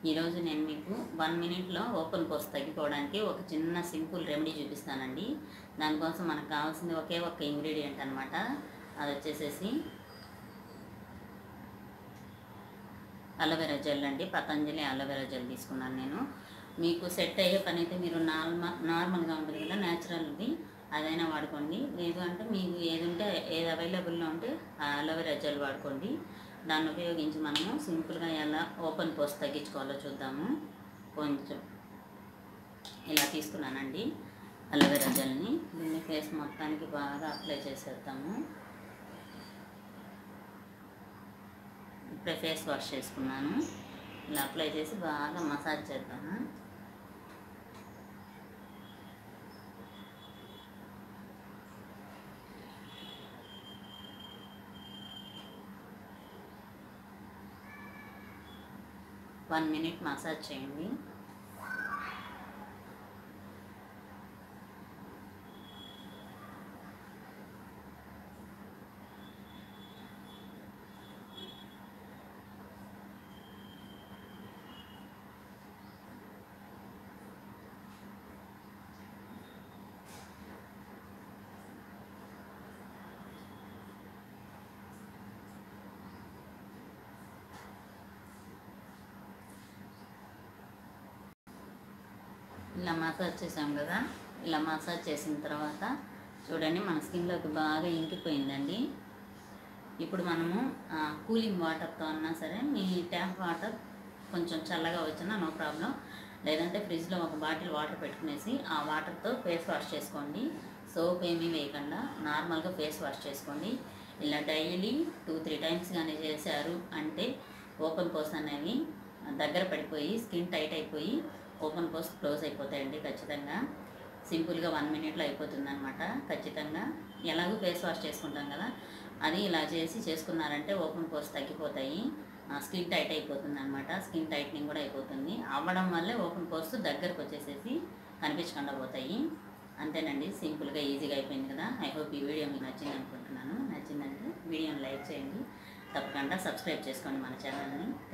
ఈరోజు నేను మీకు వన్ మినిట్లో ఓపెన్ పోస్ట్ తగ్గిపోవడానికి ఒక చిన్న సింపుల్ రెమెడీ చూపిస్తానండి దానికోసం మనకు కావాల్సింది ఒకే ఒక్క ఇంగ్రీడియంట్ అనమాట అది వచ్చేసేసి అలోవెరా జెల్ అండి పతంజలి అలోవెరా జెల్ తీసుకున్నాను నేను మీకు సెట్ అయ్యే పని అయితే మీరు నార్మల్ నార్మల్గా ఉంటుంది కదా న్యాచురల్ది అదైనా వాడుకోండి లేదు అంటే మీకు ఏది ఉంటే ఏది అవైలబుల్లో ఉంటే ఆ అలోవెరా జెల్ వాడుకోండి దాన్ని ఉపయోగించి మనము సింపుల్గా ఎలా ఓపెన్ పోస్ట్ తగ్గించుకోవాలో చూద్దాము కొంచెం ఇలా తీసుకున్నానండి అలోవెరా జెల్ని దీన్ని ఫేస్ మొత్తానికి బాగా అప్లై చేసేద్దాము ఇప్పుడే ఫేస్ వాష్ చేసుకున్నాను ఇలా అప్లై చేసి బాగా మసాజ్ చేద్దాము వన్ మినిట్ మసాజ్ చేయండి ఇలా మసాజ్ చేసాం కదా ఇలా మసాజ్ చేసిన తర్వాత చూడండి మన స్కిన్లోకి బాగా ఇంకిపోయిందండి ఇప్పుడు మనము ఆ, కూలింగ్ వాటర్తో అన్నా సరే మీ ట్యాప్ వాటర్ కొంచెం చల్లగా వచ్చినా నో ప్రాబ్లం లేదంటే ఫ్రిడ్జ్లో ఒక బాటిల్ వాటర్ పెట్టుకునేసి ఆ వాటర్తో ఫేస్ వాష్ చేసుకోండి సోప్ ఏమీ వేయకుండా నార్మల్గా ఫేస్ వాష్ చేసుకోండి ఇలా డైలీ టూ త్రీ టైమ్స్ కానీ చేశారు అంటే ఓపెన్ పోస్ట్ అనేవి దగ్గర పడిపోయి స్కిన్ టైట్ అయిపోయి ఓపెన్ పోస్ట్ క్లోజ్ అయిపోతాయండి ఖచ్చితంగా సింపుల్గా వన్ మినిట్లో అయిపోతుంది అనమాట ఖచ్చితంగా ఎలాగో ఫేస్ వాష్ చేసుకుంటాం కదా అది ఇలా చేసి చేసుకున్నారంటే ఓపెన్ పోస్ట్ తగ్గిపోతాయి స్కిన్ టైట్ అయిపోతుంది అనమాట స్కిన్ టైట్నింగ్ కూడా అయిపోతుంది అవ్వడం వల్లే ఓపెన్ పోస్ట్ దగ్గరకు వచ్చేసేసి కనిపించకుండా పోతాయి అంతేనండి సింపుల్గా ఈజీగా అయిపోయింది కదా ఐ హోప్ ఈ వీడియో మీకు నచ్చింది అనుకుంటున్నాను నచ్చిందంటే వీడియోని లైక్ చేయండి తప్పకుండా సబ్స్క్రైబ్ చేసుకోండి మన ఛానల్ని